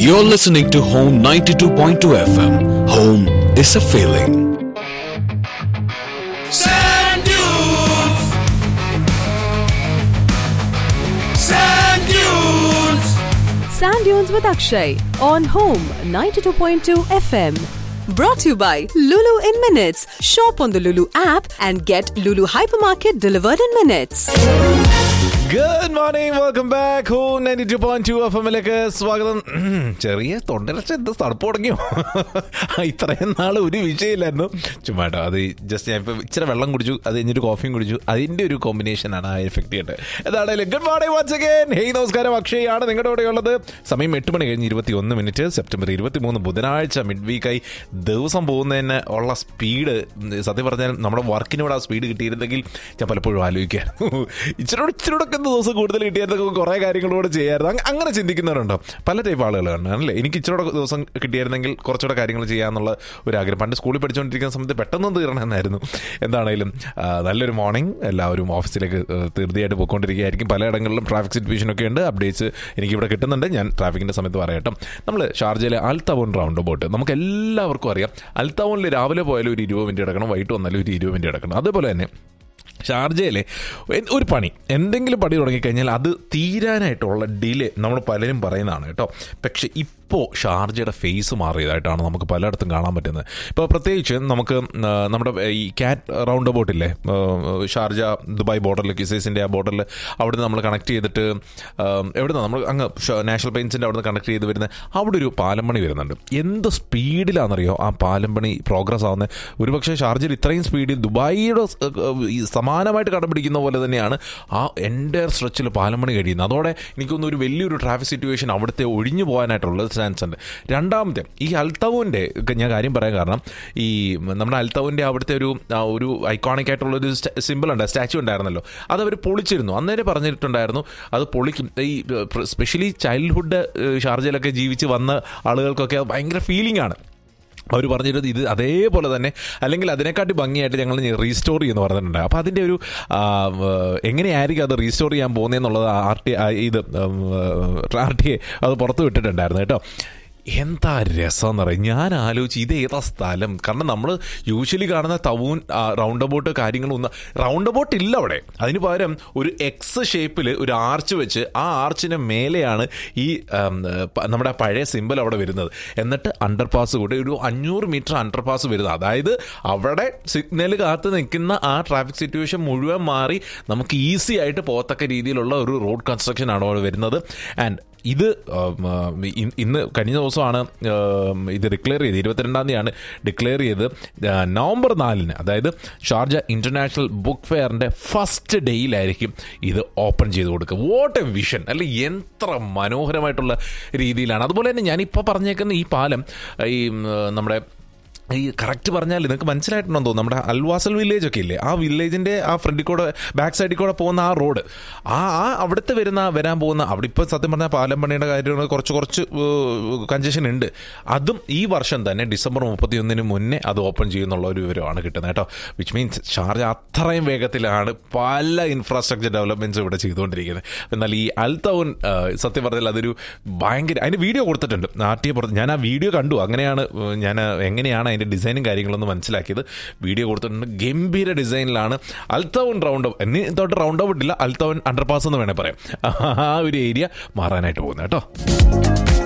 You're listening to Home 92.2 FM. Home is a feeling. Sand dunes. Sand dunes. Sand Dunes with Akshay on Home 92.2 FM. Brought to you by Lulu in Minutes. Shop on the Lulu app and get Lulu Hypermarket delivered in minutes. Good morning welcome back home ninety two point two F എമ്മിലേക്ക് സ്വാഗതം ഉം, ചെറിയ തൊണ്ടരച്ച എന്ത് തണുപ്പ് തുടങ്ങിയോ ഇത്രയും നാൾ ഒരു വിഷയമില്ലായിരുന്നു ചുമ്മാ കേട്ടോ അത് ജസ്റ്റ് ഞാൻ ഇപ്പോൾ ഇച്ചിരി വെള്ളം കുടിച്ചു അത് കഴിഞ്ഞിട്ട് കോഫിയും കുടിച്ചു അതിൻ്റെ ഒരു കോമ്പിനേഷനാണ് ആ എഫക്റ്റ് ചെയ്തിട്ട് എന്താണെങ്കിലും good morning once again hey നമസ്കാരം അക്ഷയ് ആണ് നിങ്ങളുടെ കൂടെ ഉള്ളത് സമയം എട്ട് മണി കഴിഞ്ഞ് ഇരുപത്തി ഒന്ന് മിനിറ്റ് സെപ്റ്റംബർ ഇരുപത്തി മൂന്ന് ബുധനാഴ്ച മിഡ് വീക്കായി ദിവസം പോകുന്നതിന് ഉള്ള സ്പീഡ് സത്യം പറഞ്ഞാൽ നമ്മുടെ വർക്കിനോട് ആ സ്പീഡ് കിട്ടിയിരുന്നെങ്കിൽ ഞാൻ പലപ്പോഴും ആലോചിക്കായിരുന്നു ഇച്ചിരി ഇച്ചിരി ഒക്കെ ദിവസം കൂടുതൽ കിട്ടിയായിരുന്നെങ്കിൽ കുറേ കാര്യങ്ങളോട് ചെയ്യായിരുന്നു അങ്ങ- അങ്ങനെ ചിന്തിക്കുന്നവരുണ്ടോ പല ടൈപ്പ് ആളുകളാണ് അല്ലേ എനിക്ക് ഇച്ചിരി ദിവസം കിട്ടിയായിരുന്നെങ്കിൽ കുറച്ചുകൂടെ കാര്യങ്ങൾ ചെയ്യാന്നുള്ള ഒരു ആഗ്രഹം പണ്ട് സ്കൂളിൽ പഠിച്ചുകൊണ്ടിരിക്കുന്ന സമയത്ത് പെട്ടെന്ന് തീരണമെന്നായിരുന്നു എന്താണേലും ആ, നല്ലൊരു മോർണിംഗ് എല്ലാവരും ഓഫീസിലേക്ക് ആ, തീർച്ചയായിട്ട് പോയിക്കൊണ്ടിരിക്കുകയായിരിക്കും പലയിടങ്ങളിലും ട്രാഫിക് സിറ്റുവേഷൻ ഒക്കെ ഉണ്ട് അപ്ഡേറ്റ്സ് എനിക്ക് ഇവിടെ കിട്ടുന്നുണ്ട് ഞാൻ ട്രാഫിക്കിന്റെ സമയത്ത് പറയട്ടെ നമ്മൾ ഷാർജയിലെ അൽത്തവൺ റൗണ്ട് ബോട്ട് നമുക്ക് എല്ലാവർക്കും അറിയാം അൽത്തവണിൽ രാവിലെ പോയാലും ഒരു ഇരുപത് മിനിറ്റ് കിടക്കണം വൈകിട്ട് വന്നാലും ഒരു ഇരുപത് മിനിറ്റ് കിടക്കണം അതേപോലെ തന്നെ ഷാർജയിലെ എ- ഒരു പണി എന്തെങ്കിലും പണി തുടങ്ങിക്കഴിഞ്ഞാൽ അത് തീരാനായിട്ടുള്ള ഡിലേ നമ്മൾ പലരും പറയുന്നതാണ് കേട്ടോ പക്ഷെ ഇപ്പോൾ ഷാർജയുടെ ഫേസ് മാറിയതായിട്ടാണ് നമുക്ക് പലയിടത്തും കാണാൻ പറ്റുന്നത് ഇപ്പോൾ പ്രത്യേകിച്ച് നമുക്ക് ആ, നമ്മുടെ ഈ ക്യാറ്റ് റൗണ്ട് ബോട്ടില്ലേ ആ, ഷാർജ ദുബായ് ബോർഡറിൽ കിസൈസിൻ്റെ ആ ബോർഡറിൽ അവിടെ നമ്മൾ കണക്ട് ചെയ്തിട്ട് എവിടെ നിന്ന് നമ്മൾ അങ്ങ് ഷ- നാഷണൽ പെയിൻസിൻ്റെ അവിടെ നിന്ന് കണക്ട് ചെയ്ത് വരുന്ന അവിടെ ഒരു പാലം പണി വരുന്നുണ്ട് എന്ത് സ്പീഡിലാണെന്നറിയോ ആ പാലം പണി പ്രോഗ്രസ് ആവുന്നത് ഒരുപക്ഷെ ഷാർജയിൽ ഇത്രയും സ്പീഡിൽ ദുബായിയുടെ സ്- ഏഹ് ഈ സമാനമായിട്ട് കടപിടിക്കുന്ന പോലെ തന്നെയാണ് ആ എൻ്റെ സ്ട്രെച്ചിൽ പാലം പണി കഴിയുന്നത് അതോടെ എനിക്കൊന്നും ഒരു വലിയൊരു ട്രാഫിക് സിറ്റുവേഷൻ അവിടുത്തെ ഒഴിഞ്ഞു പോകാനായിട്ടുള്ള ചാൻസ് ഉണ്ട് രണ്ടാമത്തെ ഈ അൽത്തവുൻ്റെ ഞാൻ കാര്യം പറയാൻ കാരണം ഈ നമ്മുടെ അൽത്തവുൻ്റെ അവിടുത്തെ ഒരു ആ ഒരു ഐക്കോണിക് ആയിട്ടുള്ള ഒരു സിമ്പിൾ ഉണ്ട് സ്റ്റാച്ചു ഉണ്ടായിരുന്നല്ലോ അത് അവർ പൊളിച്ചിരുന്നു അന്നേരം പറഞ്ഞിട്ടുണ്ടായിരുന്നു അത് പൊളിക്കും ഈ സ്പെഷ്യലി ചൈൽഡ്ഹുഡ് ഷാർജയിലൊക്കെ ജീവിച്ച് വന്ന ആളുകൾക്കൊക്കെ അത് ഭയങ്കര ഫീലിംഗ് ആണ് അവർ പറഞ്ഞിരുന്നത് ഇത് അതേപോലെ തന്നെ അല്ലെങ്കിൽ അതിനെക്കാട്ടി ഭംഗിയായിട്ട് ഞങ്ങൾ റീസ്റ്റോർ ചെയ്യുന്നു പറഞ്ഞിട്ടുണ്ട് അപ്പോൾ അതിൻ്റെ ഒരു ആ, ഏഹ്, എങ്ങനെയായിരിക്കും അത് റീസ്റ്റോർ ചെയ്യാൻ പോകുന്നതെന്നുള്ളത് ആർ ടി ഇത് ആർ ടി അത് പുറത്ത് വിട്ടിട്ടുണ്ടായിരുന്നു കേട്ടോ എന്താ രസം എന്ന് പറയും ഞാൻ ആലോചിച്ച് ഇത് ഏതാ സ്ഥലം കാരണം നമ്മൾ യൂഷ്വലി കാണുന്ന തവൂൻ റൗണ്ട് അബൌട്ട് കാര്യങ്ങളൊന്നും റൗണ്ട് അബൌട്ട് ഇല്ല അവിടെ അതിന് പകരം ഒരു എക്സ് ഷേപ്പിൽ ഒരു ആർച്ച് വെച്ച് ആ ആർച്ചിന് മേലെയാണ് ഈ ഉം, പ- നമ്മുടെ പഴയ സിമ്പിൾ അവിടെ വരുന്നത് എന്നിട്ട് അണ്ടർപാസ് കൂടെ ഒരു അഞ്ഞൂറ് മീറ്റർ അണ്ടർപാസ് വരുന്നത് അതായത് അവിടെ സിഗ്നൽ കാത്ത് നിൽക്കുന്ന ആ ട്രാഫിക് സിറ്റുവേഷൻ മുഴുവൻ മാറി നമുക്ക് ഈസി ആയിട്ട് പോകത്തക്ക രീതിയിലുള്ള ഒരു റോഡ് കൺസ്ട്രക്ഷൻ ആണ് അവിടെ വരുന്നത് ആൻഡ് ഇത് ഉം, ഉം, ഇ- ഇന്ന് കഴിഞ്ഞ ദിവസമാണ് ഉം, ഇത് ഡിക്ലെയർ ചെയ്ത് ഇരുപത്തിരണ്ടാം തീയതിയാണ് ഡിക്ലെയർ ചെയ്ത് ആ, നവംബർ നാലിന് അതായത് ഷാർജ ഇന്റർനാഷണൽ ബുക്ക് ഫെയറിന്റെ ഫസ്റ്റ് ഡേയിലായിരിക്കും ഇത് ഓപ്പൺ ചെയ്ത് കൊടുക്കുക വോട്ട് എ വിഷൻ അല്ലെ എത്ര മനോഹരമായിട്ടുള്ള രീതിയിലാണ് അതുപോലെ തന്നെ ഞാനിപ്പോൾ പറഞ്ഞേക്കുന്ന ഈ പാലം ഈ ഉം, നമ്മുടെ ഈ കറക്റ്റ് പറഞ്ഞാൽ നിങ്ങൾക്ക് മനസ്സിലായിട്ടുണ്ടോ തോന്നുന്നു നമ്മുടെ അൽവാസൽ വില്ലേജ് ഒക്കെ ഇല്ലേ ആ വില്ലേജിന്റെ ആ ഫ്രണ്ടിൽ കൂടെ ബാക്ക് സൈഡിൽ കൂടെ പോകുന്ന ആ റോഡ് ആ ആ അവിടുത്തെ വരുന്ന വരാൻ പോകുന്ന അവിടെ ഇപ്പോൾ സത്യം പറഞ്ഞാൽ പാലം പണിയുടെ കാര്യങ്ങൾ കുറച്ച് കുറച്ച് കഞ്ചഷൻ ഉണ്ട് അതും ഈ വർഷം തന്നെ ഡിസംബർ മുപ്പത്തിയൊന്നിന് മുന്നേ അത് ഓപ്പൺ ചെയ്യുന്നുള്ള ഒരു വിവരമാണ് കിട്ടുന്നത് കേട്ടോ വിച്ച് മീൻസ് ഷാർജ അത്രയും വേഗത്തിലാണ് പല ഇൻഫ്രാസ്ട്രക്ചർ ഡെവലപ്മെന്റ്സ് ഇവിടെ ചെയ്തുകൊണ്ടിരിക്കുന്നത് എന്നാൽ ഈ അൽത്തൗൺ സത്യം പറഞ്ഞാൽ അതൊരു ഭയങ്കര അതിന് വീഡിയോ കൊടുത്തിട്ടുണ്ട് നാട്ടിയെ പുറത്ത് ഞാൻ ആ വീഡിയോ കണ്ടു അങ്ങനെയാണ് ഏഹ്, ഞാൻ എങ്ങനെയാണ് അതിൻ്റെ ഡിസൈനും കാര്യങ്ങളൊന്നും മനസ്സിലാക്കിയത് വീഡിയോ കൊടുത്തിട്ടുണ്ട് ഗംഭീര ഡിസൈനിലാണ് അൽത്തൗൺ റൗണ്ട് എന്നി തൊട്ട് റൗണ്ട് ഔട്ട് ഇല്ല അൽത്തൗൺ അണ്ടർപാസ് എന്ന് വേണേൽ പറയാം ആ ഒരു ഏരിയ മാറാനായിട്ട് പോകുന്നത് കേട്ടോ